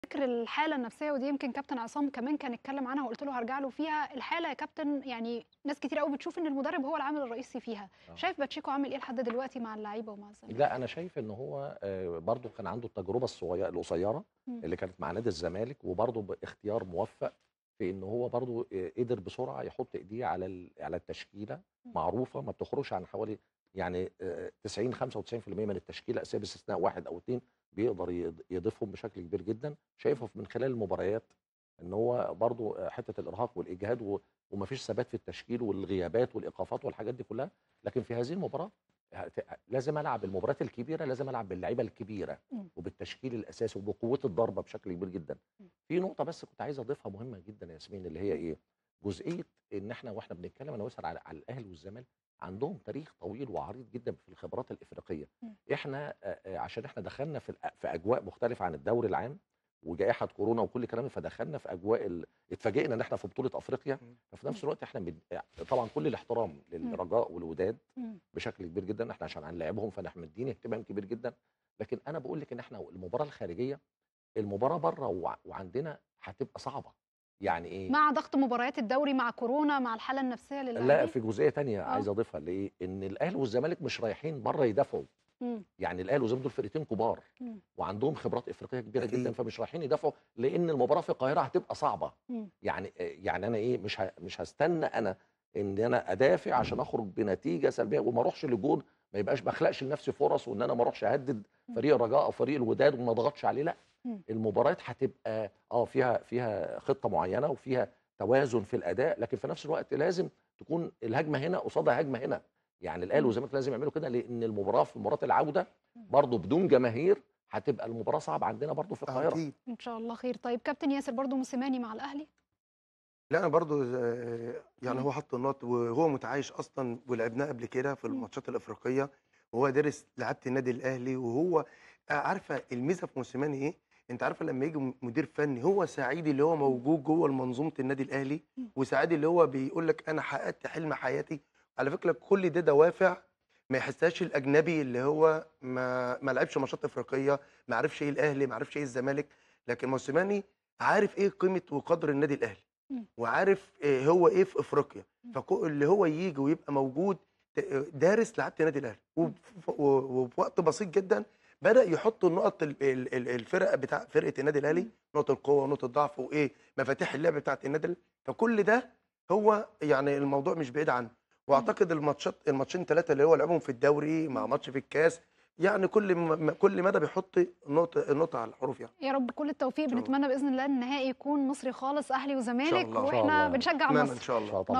ذكر الحاله النفسيه ودي يمكن كابتن عصام كمان كان اتكلم عنها وقلت له هرجع له فيها الحاله يا كابتن يعني ناس كتير قوي بتشوف ان المدرب هو العامل الرئيسي فيها آه. شايف باتشيكو عامل ايه لحد دلوقتي مع اللعيبه ومع الزمالك لا انا شايف ان هو آه، برضو كان عنده التجربه الصغيره القصيره مم. اللي كانت مع نادي الزمالك وبرضو باختيار موفق في ان هو برضو آه، قدر بسرعه يحط ايديه على ال- على التشكيله مم. معروفه ما بتخرجش عن حوالي يعني آه، 90 95% من التشكيله اساسيه باستثناء واحد او اثنين بيقدر يض- يضيفهم بشكل كبير جدا شايفه من خلال المباريات ان هو برضو آه، حته الارهاق والاجهاد و- ومفيش ثبات في التشكيل والغيابات والايقافات والحاجات دي كلها لكن في هذه المباراه هت- لازم العب المباريات الكبيره لازم العب باللعيبه الكبيره مم. وبالتشكيل الاساسي وبقوه الضربه بشكل كبير جدا مم. في نقطه بس كنت عايز اضيفها مهمه جدا يا ياسمين اللي هي ايه جزئيه ان احنا واحنا بنتكلم انا بسال على, على الاهلي والزمالك عندهم تاريخ طويل وعريض جدا في الخبرات الافريقيه مم. احنا آه، آه، عشان احنا دخلنا في الأ- في اجواء مختلفه عن الدوري العام وجائحه كورونا وكل الكلام ده، فدخلنا في اجواء ال... اتفاجئنا ان احنا في بطوله افريقيا مم. ففي نفس الوقت احنا بن... طبعا كل الاحترام للرجاء والوداد مم. بشكل كبير جدا احنا عشان هنلاعبهم فاحنا مدين اهتمام كبير جدا لكن انا بقول لك ان احنا المباراه الخارجيه المباراه بره وع- وعندنا هتبقى صعبه يعني ايه مع ضغط مباريات الدوري مع كورونا مع الحاله النفسيه لا للاعبين في جزئيه تانية آه. عايز اضيفها ليه ان الاهلي والزمالك مش رايحين بره يدافعوا مم. يعني الاهلي والزمالك دول فرقتين كبار مم. وعندهم خبرات افريقيه كبيره أكيد. جدا فمش رايحين يدافعوا لان المباراه في القاهره هتبقى صعبه مم. يعني يعني انا ايه مش ه- مش هستنى انا ان انا ادافع عشان اخرج بنتيجه سلبيه وما اروحش لجون ما يبقاش ما اخلقش لنفسي فرص وان انا ما اروحش اهدد فريق الرجاء او فريق الوداد وما اضغطش عليه لا مم. المباريات هتبقى اه فيها فيها خطه معينه وفيها توازن في الاداء لكن في نفس الوقت لازم تكون الهجمه هنا قصادها هجمه هنا يعني الاهلي مم. والزمالك لازم يعملوا كده لان المباراه في مباراه العوده برضه بدون جماهير هتبقى المباراه صعبه عندنا برضه في القاهره اكيد ان شاء الله خير طيب كابتن ياسر برضو موسيماني مع الاهلي لا انا برضو آه، يعني مم. هو حط النقط وهو متعايش اصلا ولعبناه قبل كده في مم. الماتشات الافريقيه وهو دارس لعبه النادي الاهلي وهو آه، عارفه الميزه في موسيماني ايه انت عارفه لما يجي مدير فني هو سعيد اللي هو موجود جوه منظومه النادي الاهلي مم. وسعيد اللي هو بيقول لك انا حققت حلم حياتي على فكره كل ده دوافع ما يحسهاش الاجنبي اللي هو ما ما لعبش ماتشات افريقيه ما عرفش ايه الاهلي ما عرفش ايه الزمالك لكن موسيماني عارف ايه قيمه وقدر النادي الاهلي مم. وعارف إيه هو ايه في افريقيا مم. فاللي هو يجي ويبقى موجود ت- دارس لعبه النادي الاهلي وف- و- وفي وقت بسيط جدا بدا يحط النقط ال- ال- ال- الفرق بتاع فرقه النادي الاهلي نقط القوه ونقط الضعف وايه مفاتيح اللعب بتاعت النادي الأهلي. فكل ده هو يعني الموضوع مش بعيد عنه واعتقد الماتشات الماتشين ثلاثه اللي هو لعبهم في الدوري مع ماتش في الكاس يعني كل م- كل مدى بيحط نقطه نقطه على الحروف يعني يا رب كل التوفيق إن شاء الله. بنتمنى باذن الله النهائي يكون مصري خالص اهلي وزمالك الله. إن شاء واحنا الله. بنشجع اتمنى مصر ان شاء ان الله شاء الله